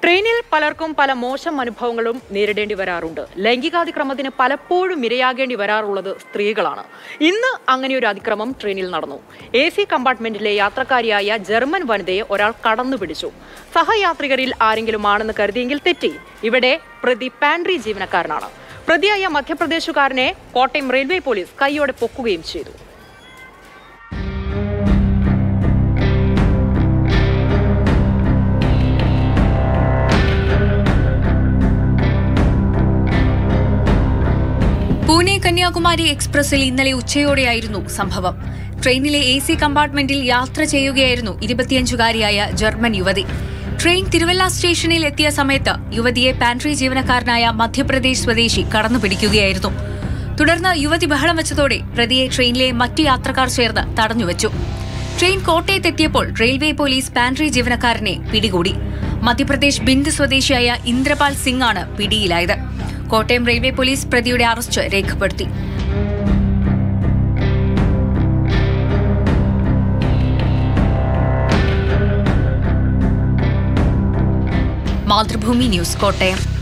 ട്രെയിനിൽ പലർക്കും പല മോശം അനുഭവങ്ങളും നേരിടേണ്ടി വരാറുണ്ട് ലൈംഗികാതിക്രമത്തിന് പലപ്പോഴും ഇരയാകേണ്ടി വരാറുള്ളത് സ്ത്രീകളാണ് ഇന്ന് അങ്ങനെ ഒരു അതിക്രമം ട്രെയിനിൽ നടന്നു എ സി കമ്പാർട്ട്മെന്റിലെ യാത്രക്കാരിയായ ജർമ്മൻ വനിതയെ ഒരാൾ കടന്നു പിടിച്ചു സഹയാത്രികരിൽ ആരെങ്കിലും ആണെന്ന് കരുതിയെങ്കിൽ തെറ്റി ഇവിടെ പ്രതി പാൻട്രി ജീവനക്കാരനാണ് പ്രതിയായ മധ്യപ്രദേശുകാരനെ കോട്ടയം റെയിൽവേ പോലീസ് കൈയോടെ പൊക്കുകയും ചെയ്തു പൂനെ കന്യാകുമാരി എക്സ്പ്രസിൽ ഇന്നലെ ഉച്ചയോടെയായിരുന്നു സംഭവം ട്രെയിനിലെ എ സി കമ്പാർട്ട്മെന്റിൽ യാത്ര ചെയ്യുകയായിരുന്നു ഇരുപത്തിയഞ്ചുകാരിയായ ജർമ്മൻ യുവതി ട്രെയിൻ തിരുവല്ല സ്റ്റേഷനിൽ എത്തിയ സമയത്ത് യുവതിയെ പാൻട്രി ജീവനക്കാരനായ മധ്യപ്രദേശ് സ്വദേശി കടന്നുപിടിക്കുകയായിരുന്നു തുടർന്ന് യുവതി ബഹളം വെച്ചതോടെ പ്രതിയെ ട്രെയിനിലെ മറ്റു യാത്രക്കാർ ചേർന്ന് തടഞ്ഞുവച്ചു ട്രെയിൻ കോട്ടയത്തെത്തിയപ്പോൾ റെയിൽവേ പോലീസ് പാൻട്രി ജീവനക്കാരനെ പിടികൂടി മധ്യപ്രദേശ് ബിന്ദ് സ്വദേശിയായ ഇന്ദ്രപാൽ സിംഗ് ആണ് പിടിയിലായത് കോട്ടയം റെയിൽവേ പോലീസ് പ്രതിയുടെ അറസ്റ്റ് രേഖപ്പെടുത്തി മാതൃഭൂമി ന്യൂസ് കോട്ടയം